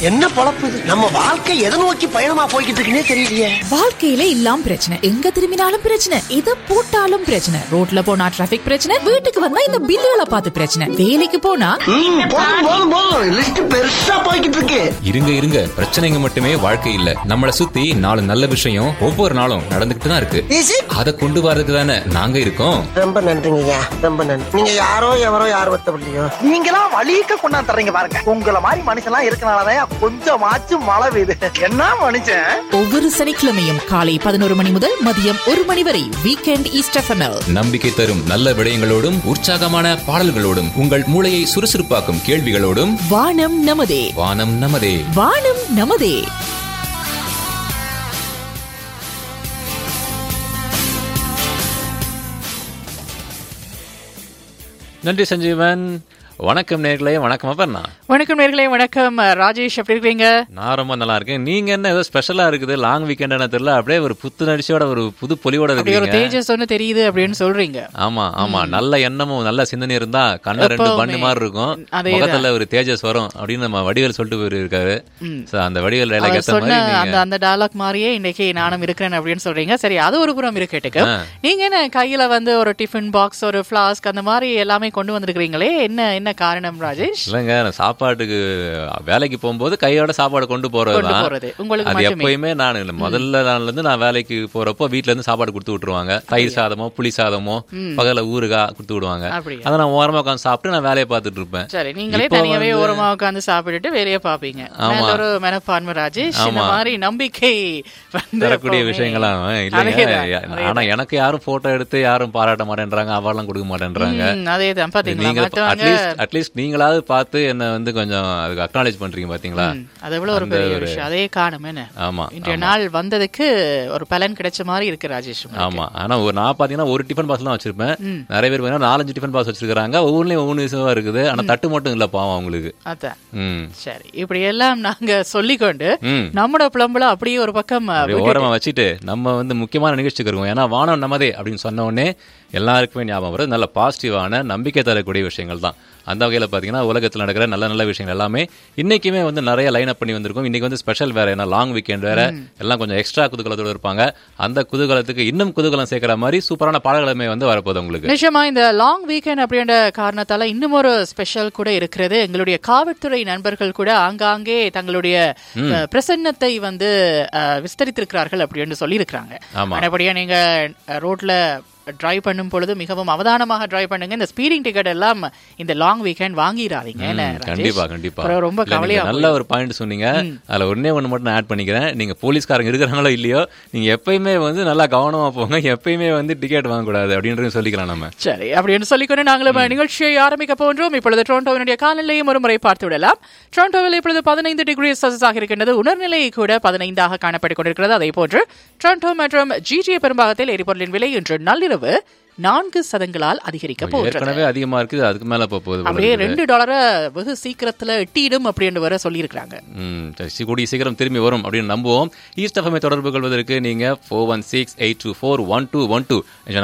என்ன பொழப்பு இது நம்ம வாழ்க்கை எதை நோக்கி பயணமா போய்கிட்டு இருக்குன்னே தெரியலையே வாழ்க்கையில இல்லாம் பிரச்சனை எங்க திரும்பினாலும் பிரச்சனை எதை போட்டாலும் பிரச்சனை ரோட்ல போனா டிராபிக் பிரச்சனை வீட்டுக்கு வந்தா இந்த பில்லுகளை பார்த்து பிரச்சனை வேலைக்கு போனா ம், போதும் போதும் போதும் லிஸ்ட் பெருசா போய்கிட்டு இருக்கு இருங்க இருங்க பிரச்சனைங்க மட்டுமே வாழ்க்கை இல்ல நம்மள சுத்தி நாலு நல்ல விஷயம் ஒவ்வொரு நாளும் நடந்துகிட்டு தான் இருக்கு ஈஸி அதை கொண்டு வரதுக்கு தானே நாங்க இருக்கோம் ரொம்ப நன்றிங்கய்யா ரொம்ப நன்றி நீங்க யாரோ எவரோ யார் ஒத்தப்படலையோ நீங்களாம் வழிக்க கொண்டாந்து தர்றீங்க பாருங்க உங்கள மாதிரி மனுஷன்லாம் இருக்கனாலதான் கொஞ்சமாச்சும் மழை பெய்யுது என்ன மனுஷன் ஒவ்வொரு சனிக்கிழமையும் காலை பதினோரு மணி முதல் மதியம் ஒரு மணி வரை வீக்கெண்ட் ஈஸ்ட் எஃப்எம்எல் நம்பிக்கை தரும் நல்ல விடயங்களோடும் உற்சாகமான பாடல்களோடும் உங்கள் மூளையை சுறுசுறுப்பாக்கும் கேள்விகளோடும் வானம் நமதே வானம் நமதே வானம் நமதே நன்றி சஞ்சீவன் வணக்கம் நேர்களே வணக்கம் அப்பண்ணா வணக்கம் நேர்களே வணக்கம் ராஜேஷ் எப்படி இருக்கீங்க நான் ரொம்ப நல்லா இருக்கேன் நீங்க என்ன ஏதோ ஸ்பெஷலா இருக்குது லாங் வீக்கெண்ட் தெரியல அப்படியே ஒரு புத்துணர்ச்சியோட ஒரு புது பொலிவோட அப்படி ஒரு இருக்கீங்க தேஜஸ் ஒன்று தெரியுது அப்படின்னு சொல்றீங்க ஆமா ஆமா நல்ல எண்ணமும் நல்ல சிந்தனை இருந்தா கண்ண ரெண்டு எப்பவுமே. பண்ணு மாதிரி இருக்கும் அதேதான். முகத்துல ஒரு தேஜஸ் வரும் அப்படின்னு நம்ம வடிவேல் சொல்லிட்டு போயிருக்காரு So, அந்த வடிவேல் டைலாக் அவர் ஏத்த சொன்ன மாதிரி அந்த நீங்க அந்த டயலாக் மாதிரியே இன்னைக்கு நானும் இருக்கிறேன் அப்படின்னு சொல்றீங்க சரி அது ஒரு புறம் இருக்கட்டுக்கு நீங்க என்ன கையில வந்து ஒரு டிஃபன் பாக்ஸ் ஒரு ஃபிளாஸ்க் அந்த மாதிரி எல்லாமே கொண்டு வந்திருக்கிறீங்களே என்ன என்ன காரணம் ராஜேஷ் இல்லைங்க நான் சாப்பாட்டுக்கு வேலைக்கு போகும்போது கையோட சாப்பாடு கொண்டு கொண்டு போறதுதான் போறது. உங்களுக்கு அது மட்டுமே. எப்பயுமே நான் இல்ல. முதல்ல நாள்ல இருந்து நான் வேலைக்கு போறப்போ வீட்ல இருந்து சாப்பாடு கொடுத்து விட்டுருவாங்க தயிர் சாதமோ புளி சாதமோ பகல ஊறுகாய் கொடுத்து விடுவாங்க அப்படியா? அதை நான் ஓரமா உட்காந்து சாப்பிட்டு நான் வேலையை பார்த்துட்டு இருப்பேன் சரி நீங்களே இப்போ தனியாவே வந்து- ஓரமா உட்காந்து சாப்பிட்டுட்டு வேலையை பாப்பீங்க ஆமா. நல்ல ஒரு மனப்பான்மை ராஜேஷ் இந்த ஆமா. மாதிரி நம்பிக்கை வந்து தரக்கூடிய எப்பவுமே- விஷயங்களாம் இல்லைங்க அதேதான், ஆனா எனக்கு யாரும் போட்டோ எடுத்து யாரும் பாராட்ட மாட்டேன்றாங்க அவார்ட்லாம் கொடுக்க மாட்டேன்றாங்க ம், அதேதான் பாத்தீங்களா நீங்க மத்தவங்க அட்லீஸ்ட் அட்லீஸ்ட் நீங்களாவது பார்த்து என்ன வந்து கொஞ்சம் அதுக்கு அக்னாலேஜ் பண்றீங்க பாத்தீங்களா ம், அது எவ்வளவு ஒரு அந்த பெரிய ஒரு- விஷயம் அதே காணும் என்ன ஆமா இன்றைய ஆமா. நாள் வந்ததுக்கு ஒரு பலன் கிடைச்ச மாதிரி இருக்கு ராஜேஷ் உங்களுக்கு. ஆமா ஆனா ஒரு நான் பாத்தீங்கன்னா ஒரு டிஃபன் பாக்ஸ் தான் வச்சிருப்பேன் நிறைய பேர் பாத்தீங்கன்னா நாலஞ்சு டிஃபன் பாக்ஸ் வச்சிருக்காங்க ஒவ்வொன்றுலயும் ஒவ்வொரு விஷயமா இருக்குது ஆனா தட்டு மட்டும் இல்ல பாவம் அவங்களுக்கு அதான் ம் சரி இப்படி எல்லாம் நாங்க சொல்லிக்கொண்டு ம். நம்மளோட புலம்புல அப்படியே ஒரு பக்கம் அஹ், அப்படியே ஓரமா வச்சுட்டு நம்ம வந்து முக்கியமான நிகழ்ச்சிக்கு இருக்கோம் ஏன்னா வானம் நமதே அப்படின்னு சொன்ன உடனே எல்லாருக்குமே ஞாபகம் வருது நல்ல பாசிட்டிவான நம்பிக்கை தரக்கூடிய விஷயங்கள் தான் அந்த வகையில் பார்த்தீங்கன்னா உலகத்தில் நடக்கிற நல்ல நல்ல விஷயங்கள் எல்லாமே இன்னைக்குமே வந்து நிறைய லைன் அப் பண்ணி வந்திருக்கும் இன்னைக்கு வந்து ஸ்பெஷல் வேற ஏன்னா லாங் வீக்கெண்ட் வேற எல்லாம் கொஞ்சம் எக்ஸ்ட்ரா குதூகலத்தோட இருப்பாங்க அந்த குதூகலத்துக்கு இன்னும் குதூகலம் சேர்க்கிற மாதிரி சூப்பரான பாடல்களுமே வந்து வரப்போகுது உங்களுக்கு நிச்சயமா இந்த லாங் வீக்கெண்ட் அப்படின்ற காரணத்தால இன்னும் ஒரு ஸ்பெஷல் கூட இருக்கிறது எங்களுடைய காவல்துறை நண்பர்கள் கூட ஆங்காங்கே தங்களுடைய அஹ், பிரசன்னத்தை வந்து அஹ், விஸ்தரித்திருக்கிறார்கள் அப்படின்னு சொல்லியிருக்கிறாங்க ஆமா. மறுபடியும் நீங்க அஹ், ரோட்ல டிரைவ் பண்ணும் பொழுது மிகவும் அவதானமாக டிரைவ் பண்ணுங்க இந்த ஸ்பீடிங் டிக்கெட் எல்லாம் இந்த லாங் வீக்கெண்ட் வாங்கிடாதீங்க என்ன, ராஜேஷ்? கண்டிப்பா கண்டிப்பா அப்புறம் ரொம்ப இல்ல, நீங்க கவலையா நல்ல ஒரு பாயிண்ட் சொன்னீங்க அதுல ஒண்ணே ஒண்ணு மட்டும் நான் ஆட் பண்ணிக்கிறேன் நீங்க போலீஸ்காரங்க இருக்கிறாங்களோ இல்லையோ நீங்க எப்பயுமே வந்து நல்லா கவனமா போங்க எப்பயுமே வந்து டிக்கெட் வாங்கக்கூடாது அப்படின்றது சொல்லிக்கலாம் நம்ம சரி அப்படின்னு சொல்லிக்கொண்டு நாங்களும் நிகழ்ச்சியை ஆரம்பிக்க போன்றோம் இப்பொழுது டொரண்டோவினுடைய காலநிலையும் ஒரு முறை பார்த்து விடலாம் டொரண்டோவில் இப்பொழுது பதினைந்து டிகிரி செல்சியஸாக இருக்கின்றது உணர்நிலை கூட பதினைந்தாக காணப்பட்டுக் கொண்டிருக்கிறது அதே போன்று டொரண்டோ மற்றும் ஜிஜிஏ பெரும்பாகத்தில் எரிபொருளின் விலை இன்று நள்ளிரவு நான்கு சதங்களால் அதிகரிக்க போகிறது ஏற்கனவே அதிகமா இருக்குது அதுக்கு மேல போக போகுது போல அப்படியே இருக்குது. ரெண்டு டாலரை வெகு சீக்கிரத்துல எட்டிடும் அப்படின்னு வர சொல்லியிருக்கிறாங்க ம், சரி, சி- கூடிய சீக்கிரம் திரும்பி வரும் அப்படின்னு நம்புவோம் ஈஸ்ட் எஃப்எம்ஐ தொடர்பு கொள்வதற்கு நீங்க four one six eight two four one two one two